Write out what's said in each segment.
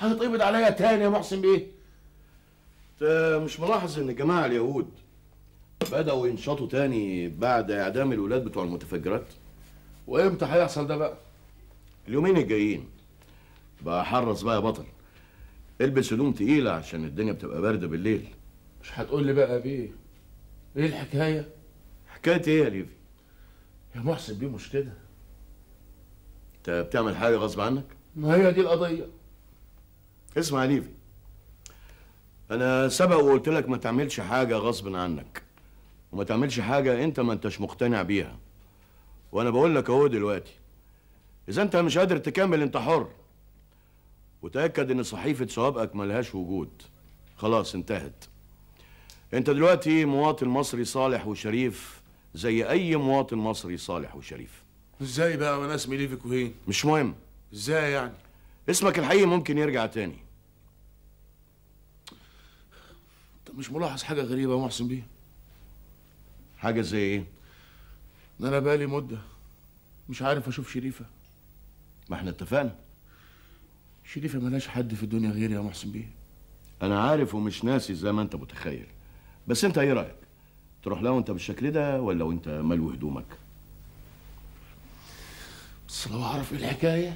هيتقبض عليا تاني يا محسن بيه انت مش ملاحظ ان جماعه اليهود بدأوا ينشطوا تاني بعد اعدام الولاد بتوع المتفجرات وامتى هيحصل ده بقى اليومين الجايين بقى حرص بقى يا بطل البس هدوم تقيلة عشان الدنيا بتبقى باردة بالليل مش هتقول لي بقى بيه ايه الحكايه حكاية ايه يا ليفي؟ يا محسن بيه مش كده انت بتعمل حاجة غصب عنك؟ ما هي دي القضيه اسمع يا ليفي انا سبق وقلت لك ما تعملش حاجة غصب عنك وما تعملش حاجة انت ما انتش مقتنع بيها وانا بقول لك اهو دلوقتي اذا انت مش قادر تكمل انت حر وتأكد ان صحيفة سوابقك ملهاش وجود خلاص انتهت انت دلوقتي مواطن مصري صالح وشريف زي اي مواطن مصري صالح وشريف ازاي بقى وانا اسمي ليفي كوهين مش مهم ازاي يعني اسمك الحقيقي ممكن يرجع تاني انت مش ملاحظ حاجه غريبه يا محسن بيه حاجة زي ايه ان انا بقالي مده مش عارف اشوف شريفه ما احنا اتفقنا شريفه ملهاش حد في الدنيا غيري يا محسن بيه انا عارف ومش ناسي زي ما انت متخيل بس انت ايه رايك تروح لها وانت بالشكل ده ولا وانت ملو هدومك بس لو اعرف ايه الحكايه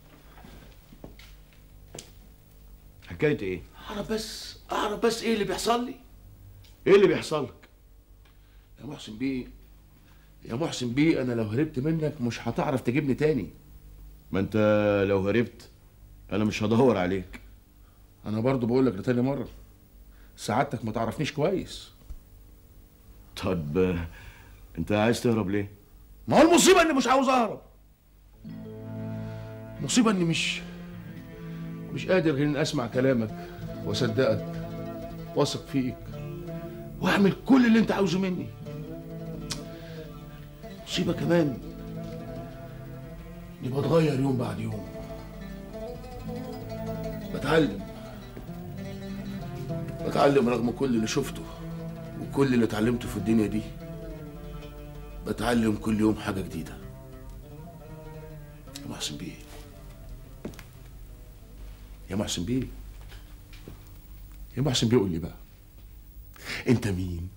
حكايه ايه اعرف بس اعرف بس ايه اللي بيحصل لي ايه اللي بيحصل لك يا محسن بيه يا محسن بيه انا لو هربت منك مش هتعرف تجيبني تاني ما انت لو هربت انا مش هدور عليك انا برضو بقول لك لتاني مره سعادتك ما تعرفنيش كويس طب آه، انت عايز تهرب ليه ما هو المصيبه اني مش عاوز اهرب المصيبه اني مش مش قادر غير اني اسمع كلامك واصدقك واثق فيك واعمل كل اللي انت عاوزه مني مصيبه كمان اني بتغير يوم بعد يوم بتعلم بتعلم رغم كل اللي شفته وكل اللي اتعلمته في الدنيا دي بتعلم كل يوم حاجة جديدة يا محسن بيه يا محسن بيه يا محسن بيه قول لي بقى انت مين